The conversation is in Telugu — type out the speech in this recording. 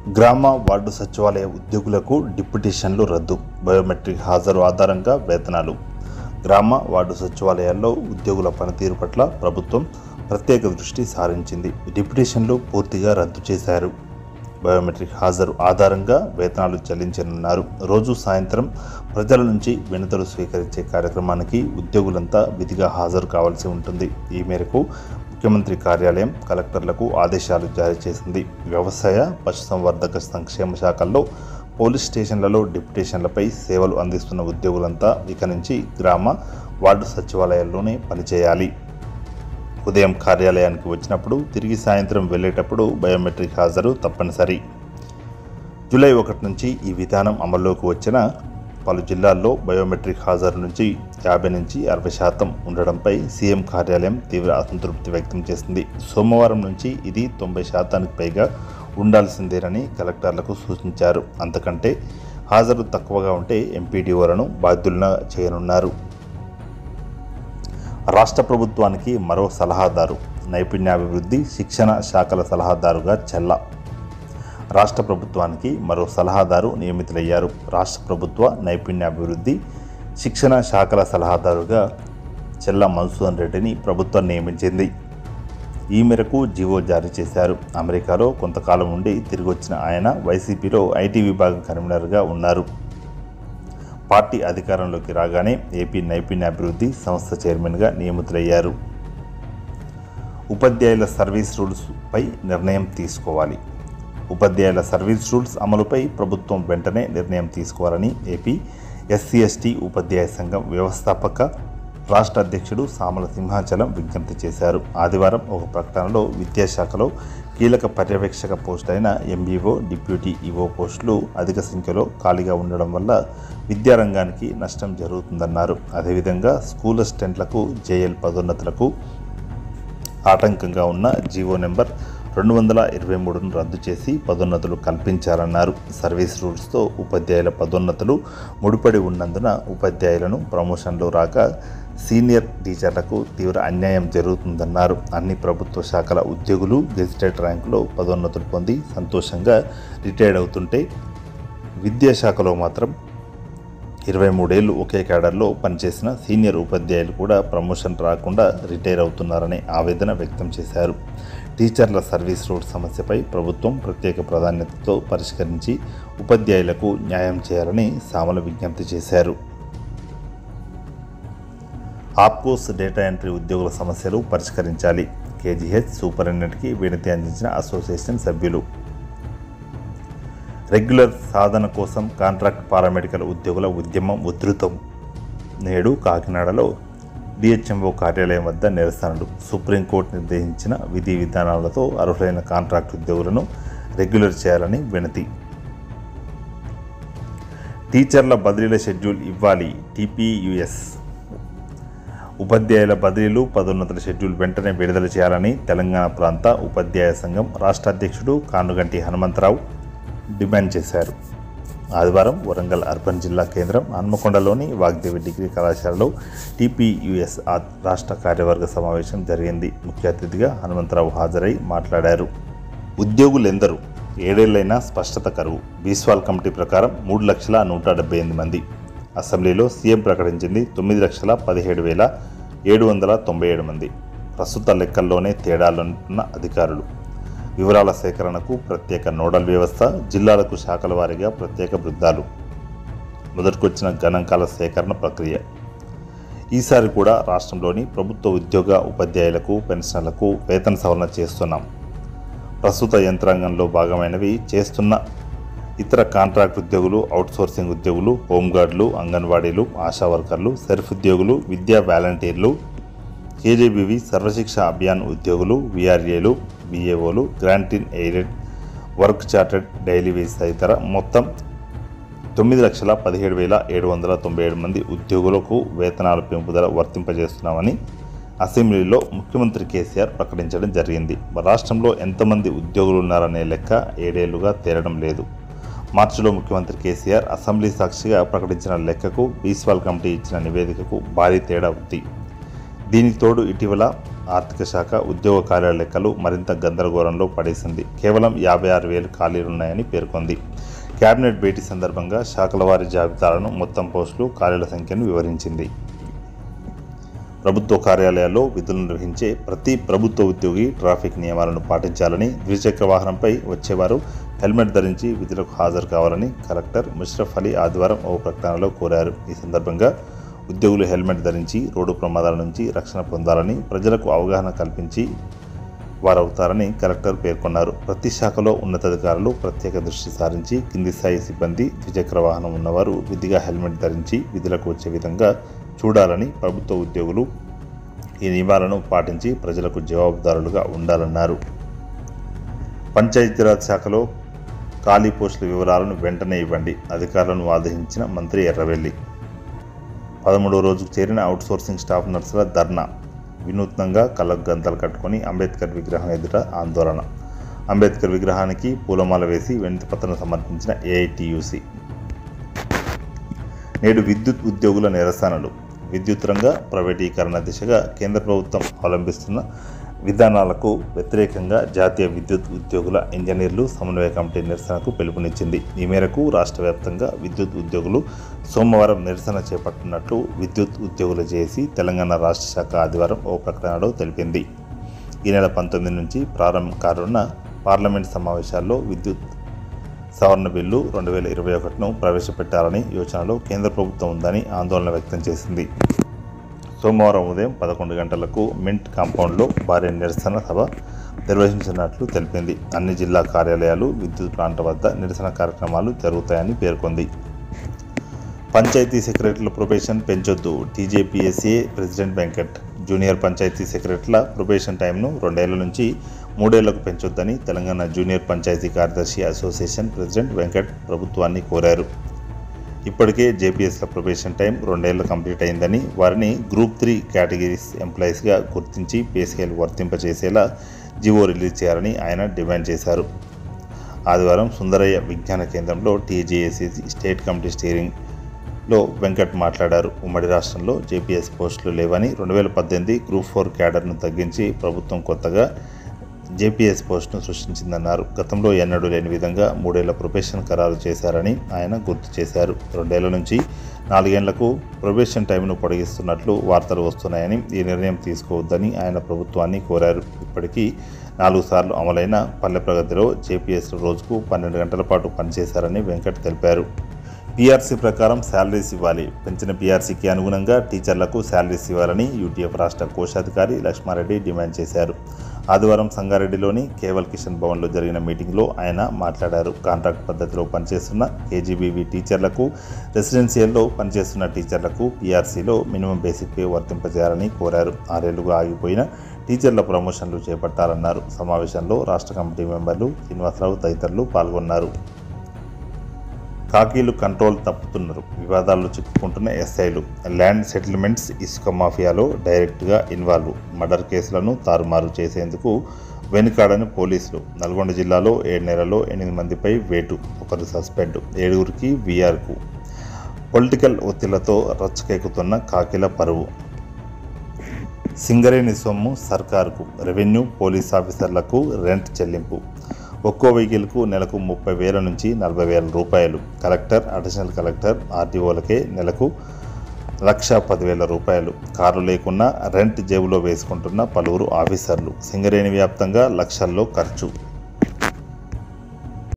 గ్రామ వార్డు సచివాలయ ఉద్యోగులకు డిప్యుటేషన్లు రద్దు బయోమెట్రిక్ హాజరు ఆధారంగా వేతనాలు గ్రామ వార్డు సచివాలయాల్లో ఉద్యోగుల పనితీరు పట్ల ప్రభుత్వం ప్రత్యేక దృష్టి సారించింది డిప్యుటేషన్లు పూర్తిగా రద్దు చేశారు బయోమెట్రిక్ హాజరు ఆధారంగా వేతనాలు చెల్లించనున్నారు రోజు సాయంత్రం ప్రజల నుంచి వినతులు స్వీకరించే కార్యక్రమానికి ఉద్యోగులంతా విధిగా హాజరు కావాల్సి ఉంటుంది ఈ మేరకు ముఖ్యమంత్రి కార్యాలయం కలెక్టర్లకు ఆదేశాలు జారీ చేసింది వ్యవసాయ పశుసంవర్ధక సంక్షేమ శాఖల్లో పోలీస్ స్టేషన్లలో డిప్యుటేషన్లపై సేవలు అందిస్తున్న ఉద్యోగులంతా ఇక నుంచి గ్రామ వార్డు సచివాలయాల్లోనే పనిచేయాలి ఉదయం కార్యాలయానికి వచ్చినప్పుడు తిరిగి సాయంత్రం వెళ్ళేటప్పుడు బయోమెట్రిక్ హాజరు తప్పనిసరి జూలై ఒకటి నుంచి ఈ విధానం అమల్లోకి వచ్చిన పలు జిల్లాల్లో బయోమెట్రిక్ హాజరు నుంచి యాభై నుంచి అరవై శాతం ఉండడంపై సీఎం కార్యాలయం తీవ్ర అసంతృప్తి వ్యక్తం చేసింది సోమవారం నుంచి ఇది తొంభై శాతానికి పైగా ఉండాల్సిందేనని కలెక్టర్లకు సూచించారు అంతకంటే హాజరు తక్కువగా ఉంటే ఎంపీడీఓలను బాధ్యులుగా చేయనున్నారు రాష్ట్ర ప్రభుత్వానికి మరో సలహాదారు నైపుణ్యాభివృద్ధి శిక్షణ శాఖల సలహాదారుగా చెల్ల రాష్ట్ర ప్రభుత్వానికి మరో సలహాదారు నియమితులయ్యారు రాష్ట్ర ప్రభుత్వ నైపుణ్యాభివృద్ధి శిక్షణ శాఖల సలహాదారుగా చెల్ల మధుసూదన్ రెడ్డిని ప్రభుత్వం నియమించింది ఈ మేరకు జీవో జారీ చేశారు అమెరికాలో కొంతకాలం ఉండి తిరిగి వచ్చిన ఆయన వైసీపీలో ఐటీ విభాగం కన్వీనర్గా ఉన్నారు పార్టీ అధికారంలోకి రాగానే ఏపీ నైపుణ్యాభివృద్ధి సంస్థ చైర్మన్గా నియమితులయ్యారు ఉపాధ్యాయుల సర్వీస్ రూల్స్పై నిర్ణయం తీసుకోవాలి ఉపాధ్యాయుల సర్వీస్ రూల్స్ అమలుపై ప్రభుత్వం వెంటనే నిర్ణయం తీసుకోవాలని ఏపీ ఎస్సీ ఎస్టీ ఉపాధ్యాయ సంఘం వ్యవస్థాపక రాష్ట్ర అధ్యక్షుడు సామల సింహాచలం విజ్ఞప్తి చేశారు ఆదివారం ఒక ప్రకటనలో విద్యాశాఖలో కీలక పర్యవేక్షక పోస్ట్ అయిన ఎంఈఓ డిప్యూటీ ఈఓ పోస్టులు అధిక సంఖ్యలో ఖాళీగా ఉండడం వల్ల విద్యారంగానికి నష్టం జరుగుతుందన్నారు అదేవిధంగా స్కూల్ అసిస్టెంట్లకు జేఎల్ పదోన్నతులకు ఆటంకంగా ఉన్న జీవో నెంబర్ రెండు వందల ఇరవై మూడును రద్దు చేసి పదోన్నతులు కల్పించారన్నారు సర్వీస్ రూల్స్తో ఉపాధ్యాయుల పదోన్నతులు ముడిపడి ఉన్నందున ఉపాధ్యాయులను ప్రమోషన్లు రాక సీనియర్ టీచర్లకు తీవ్ర అన్యాయం జరుగుతుందన్నారు అన్ని ప్రభుత్వ శాఖల ఉద్యోగులు గెజిటెడ్ ర్యాంకులో పదోన్నతులు పొంది సంతోషంగా రిటైర్డ్ అవుతుంటే విద్యాశాఖలో మాత్రం ఇరవై మూడేళ్లు ఒకే క్యాడర్లో పనిచేసిన సీనియర్ ఉపాధ్యాయులు కూడా ప్రమోషన్ రాకుండా రిటైర్ అవుతున్నారనే ఆవేదన వ్యక్తం చేశారు టీచర్ల సర్వీస్ రోడ్ సమస్యపై ప్రభుత్వం ప్రత్యేక ప్రాధాన్యతతో పరిష్కరించి ఉపాధ్యాయులకు న్యాయం చేయాలని సామల విజ్ఞప్తి చేశారు ఆప్కోస్ డేటా ఎంట్రీ ఉద్యోగుల సమస్యలు పరిష్కరించాలి కేజీహెచ్ సూపరింటెండెంట్కి వినతి అందించిన అసోసియేషన్ సభ్యులు రెగ్యులర్ సాధన కోసం కాంట్రాక్ట్ పారామెడికల్ ఉద్యోగుల ఉద్యమం ఉధృతం నేడు కాకినాడలో డిహెచ్ఎంఓ కార్యాలయం వద్ద నిరసనలు సుప్రీంకోర్టు నిర్దేశించిన విధి విధానాలతో అర్హులైన కాంట్రాక్ట్ ఉద్యోగులను రెగ్యులర్ చేయాలని వినతి టీచర్ల బదిలీల షెడ్యూల్ ఇవ్వాలి టీపీయుఎస్ ఉపాధ్యాయుల బదిలీలు పదోన్నతుల షెడ్యూల్ వెంటనే విడుదల చేయాలని తెలంగాణ ప్రాంత ఉపాధ్యాయ సంఘం రాష్ట్ర అధ్యక్షుడు కానుగంటి హనుమంతరావు డిమాండ్ చేశారు ఆదివారం వరంగల్ అర్బన్ జిల్లా కేంద్రం హన్మకొండలోని వాగ్దేవి డిగ్రీ కళాశాలలో టీపీయుఎస్ రాష్ట్ర కార్యవర్గ సమావేశం జరిగింది ముఖ్య అతిథిగా హనుమంతరావు హాజరై మాట్లాడారు ఉద్యోగులెందరూ ఏడేళ్లైనా స్పష్టత కరువు బీస్వాల్ కమిటీ ప్రకారం మూడు లక్షల నూట డెబ్బై ఎనిమిది మంది అసెంబ్లీలో సీఎం ప్రకటించింది తొమ్మిది లక్షల పదిహేడు వేల ఏడు వందల తొంభై ఏడు మంది ప్రస్తుత లెక్కల్లోనే తేడాలుంటున్న అధికారులు వివరాల సేకరణకు ప్రత్యేక నోడల్ వ్యవస్థ జిల్లాలకు శాఖల వారీగా ప్రత్యేక బృందాలు మొదటికొచ్చిన గణాంకాల సేకరణ ప్రక్రియ ఈసారి కూడా రాష్ట్రంలోని ప్రభుత్వ ఉద్యోగ ఉపాధ్యాయులకు పెన్షన్లకు వేతన సవరణ చేస్తున్నాం ప్రస్తుత యంత్రాంగంలో భాగమైనవి చేస్తున్న ఇతర కాంట్రాక్ట్ ఉద్యోగులు అవుట్సోర్సింగ్ ఉద్యోగులు హోంగార్డులు అంగన్వాడీలు ఆశా వర్కర్లు సెర్ఫ్ ఉద్యోగులు విద్యా వాలంటీర్లు కేజీబీవి సర్వశిక్ష అభియాన్ ఉద్యోగులు విఆర్ఏలు విఏఓలు grant in aided work charted daily wages తదితర మొత్తం తొమ్మిది లక్షల పదిహేడు వేల ఏడు వందల తొంభై ఏడు మంది ఉద్యోగులకు వేతనాల పెంపుదల వర్తింపజేస్తున్నామని అసెంబ్లీలో ముఖ్యమంత్రి కేసీఆర్ ప్రకటించడం జరిగింది రాష్ట్రంలో ఎంతమంది ఉద్యోగులు ఉన్నారనే లెక్క ఏడేళ్లుగా తేలడం లేదు మార్చిలో ముఖ్యమంత్రి కేసీఆర్ అసెంబ్లీ సాక్షిగా ప్రకటించిన లెక్కకు బీస్వాల్ కమిటీ ఇచ్చిన నివేదికకు భారీ తేడా ఉంది దీనికి తోడు ఇటీవల ఆర్థిక శాఖ ఉద్యోగ కార్యాలయ లెక్కలు మరింత గందరగోళంలో పడేసింది కేవలం యాభై ఆరు వేలు ఖాళీలున్నాయని పేర్కొంది కేబినెట్ భేటీ సందర్భంగా శాఖల వారి జాబితాలను మొత్తం పోస్టులు ఖాళీల సంఖ్యను వివరించింది ప్రభుత్వ కార్యాలయాల్లో విధులు నిర్వహించే ప్రతి ప్రభుత్వ ఉద్యోగి ట్రాఫిక్ నియమాలను పాటించాలని ద్విచక్ర వాహనంపై వచ్చేవారు హెల్మెట్ ధరించి విధులకు హాజరు కావాలని కలెక్టర్ ముష్రఫ్ అలీ ఆదివారం ఓ ప్రకటనలో కోరారు ఈ సందర్భంగా ఉద్యోగులు హెల్మెట్ ధరించి రోడ్డు ప్రమాదాల నుంచి రక్షణ పొందాలని ప్రజలకు అవగాహన కల్పించి వారవుతారని కలెక్టర్ పేర్కొన్నారు ప్రతి శాఖలో ఉన్నతాధికారులు ప్రత్యేక దృష్టి సారించి కింది స్థాయి సిబ్బంది ద్విచక్ర వాహనం ఉన్నవారు విధిగా హెల్మెట్ ధరించి విధులకు వచ్చే విధంగా చూడాలని ప్రభుత్వ ఉద్యోగులు ఈ నియమాలను పాటించి ప్రజలకు జవాబుదారులుగా ఉండాలన్నారు పంచాయతీరాజ్ శాఖలో ఖాళీ పోస్టుల వివరాలను వెంటనే ఇవ్వండి అధికారులను ఆదేశించిన మంత్రి ఎర్రవెల్లి పదమూడో రోజుకు చేరిన అవుట్సోర్సింగ్ స్టాఫ్ నర్సుల ధర్నా వినూత్నంగా కళ్ళకు గంతలు కట్టుకొని అంబేద్కర్ విగ్రహం ఎదుట ఆందోళన అంబేద్కర్ విగ్రహానికి పూలమాల వేసి వినతిపత్రం సమర్పించిన ఏఐటియుసి నేడు విద్యుత్ ఉద్యోగుల నిరసనలు విద్యుత్ రంగ ప్రైవేటీకరణ దిశగా కేంద్ర ప్రభుత్వం అవలంబిస్తున్న విధానాలకు వ్యతిరేకంగా జాతీయ విద్యుత్ ఉద్యోగుల ఇంజనీర్లు సమన్వయ కమిటీ నిరసనకు పిలుపునిచ్చింది ఈ మేరకు రాష్ట్ర వ్యాప్తంగా విద్యుత్ ఉద్యోగులు సోమవారం నిరసన చేపట్టినట్లు విద్యుత్ ఉద్యోగుల జేఏసీ తెలంగాణ రాష్ట్ర శాఖ ఆదివారం ఓ ప్రకటనలో తెలిపింది ఈ నెల పంతొమ్మిది నుంచి ప్రారంభం కానున్న పార్లమెంట్ సమావేశాల్లో విద్యుత్ సవరణ బిల్లు రెండు వేల ఇరవై ఒకటిను ప్రవేశపెట్టాలని యోచనలో కేంద్ర ప్రభుత్వం ఉందని ఆందోళన వ్యక్తం చేసింది సోమవారం ఉదయం పదకొండు గంటలకు మింట్ కాంపౌండ్లో భారీ నిరసన సభ నిర్వహించినట్లు తెలిపింది అన్ని జిల్లా కార్యాలయాలు విద్యుత్ ప్లాంట్ వద్ద నిరసన కార్యక్రమాలు జరుగుతాయని పేర్కొంది పంచాయతీ సెక్రటరీల ప్రొబేషన్ పెంచొద్దు TJPSA president Venkat junior panchayat సెక్రటరీల ప్రొబేషన్ టైంను రెండేళ్ల నుంచి మూడేళ్లకు పెంచొద్దని తెలంగాణ జూనియర్ పంచాయతీ కార్యదర్శి అసోసియేషన్ ప్రెసిడెంట్ వెంకట్ ప్రభుత్వాన్ని కోరారు ఇప్పటికే జేపీఎస్ల ప్రొబేషన్ టైం రెండేళ్లు కంప్లీట్ అయిందని వారిని గ్రూప్ త్రీ కేటగిరీస్ ఎంప్లాయీస్గా గుర్తించి పే స్కేల్ వర్తింపచేసేలా జీవో రిలీజ్ చేయాలని ఆయన డిమాండ్ చేశారు ఆదివారం సుందరయ్య విజ్ఞాన కేంద్రంలో టీజేఏసీ స్టేట్ కమిటీ స్టీరింగ్ లో వెంకట్ మాట్లాడారు ఉమ్మడి రాష్ట్రంలో జేపీఎస్ పోస్టులు లేవని రెండు వేల పద్దెనిమిది గ్రూప్ ఫోర్ క్యాడర్ను తగ్గించి ప్రభుత్వం కొత్తగా జేపీఎస్ పోస్టును సృష్టించిందన్నారు గతంలో ఎన్నడూ లేని విధంగా మూడేళ్ల ప్రొబేషన్ ఖరారు చేశారని ఆయన గుర్తు చేశారు రెండేళ్ల నుంచి నాలుగేళ్లకు ప్రొబేషన్ టైంను పొడిగిస్తున్నట్లు వార్తలు వస్తున్నాయని ఈ నిర్ణయం తీసుకోవద్దని ఆయన ప్రభుత్వాన్ని కోరారు ఇప్పటికీ నాలుగు సార్లు అమలైన పల్లె ప్రగతిలో జేపీఎస్ రోజుకు పన్నెండు గంటల పాటు పనిచేశారని వెంకట్ తెలిపారు పీఆర్సీ ప్రకారం శాలరీస్ ఇవ్వాలి పెంచిన పీఆర్సీకి అనుగుణంగా టీచర్లకు శాలరీస్ ఇవ్వాలని యూటీఎఫ్ రాష్ట్ర కోశాధికారి లక్ష్మారెడ్డి డిమాండ్ చేశారు ఆదివారం సంగారెడ్డిలోని కేవల్ కిషన్ భవన్లో జరిగిన మీటింగ్లో ఆయన మాట్లాడారు కాంట్రాక్ట్ పద్ధతిలో పనిచేస్తున్న కేజీబీవీ టీచర్లకు రెసిడెన్షియల్లో పనిచేస్తున్న టీచర్లకు పీఆర్సీలో మినిమం బేసిక్ పే వర్తింపజేయాలని కోరారు ఆరేళ్లుగా ఆగిపోయిన టీచర్ల ప్రమోషన్లు చేపట్టాలన్నారు సమావేశంలో రాష్ట్ర కమిటీ మెంబర్లు శ్రీనివాసరావు తదితరులు పాల్గొన్నారు కాకీలు కంట్రోల్ తప్పుతున్నారు వివాదాల్లో చిక్కుకుంటున్న ఎస్ఐలు ల్యాండ్ సెటిల్మెంట్స్ ఇసుక మాఫియాలో డైరెక్ట్గా ఇన్వాల్వ్ మర్డర్ కేసులను తారుమారు చేసేందుకు వెనుకాడని పోలీసులు నల్గొండ జిల్లాలో ఏడు నెలల్లో ఎనిమిది మందిపై వేటు ఒకరు సస్పెండ్ ఏడుగురికి వీఆర్కు పొలిటికల్ ఒత్తిళ్లతో రచ్చకెక్కుతున్న కాకిల పరువు సింగరేణి సొమ్ము సర్కారుకు రెవెన్యూ పోలీస్ ఆఫీసర్లకు రెంట్ చెల్లింపు ఒక్కో వెహికల్కు నెలకు ముప్పై వేల నుంచి నలభై వేల రూపాయలు కలెక్టర్ అడిషనల్ కలెక్టర్ ఆర్టీఓలకే నెలకు లక్ష పదివేల రూపాయలు కారు లేకున్నా రెంట్ జేబులో వేసుకుంటున్న పలువురు ఆఫీసర్లు సింగరేణి వ్యాప్తంగా లక్షల్లో ఖర్చు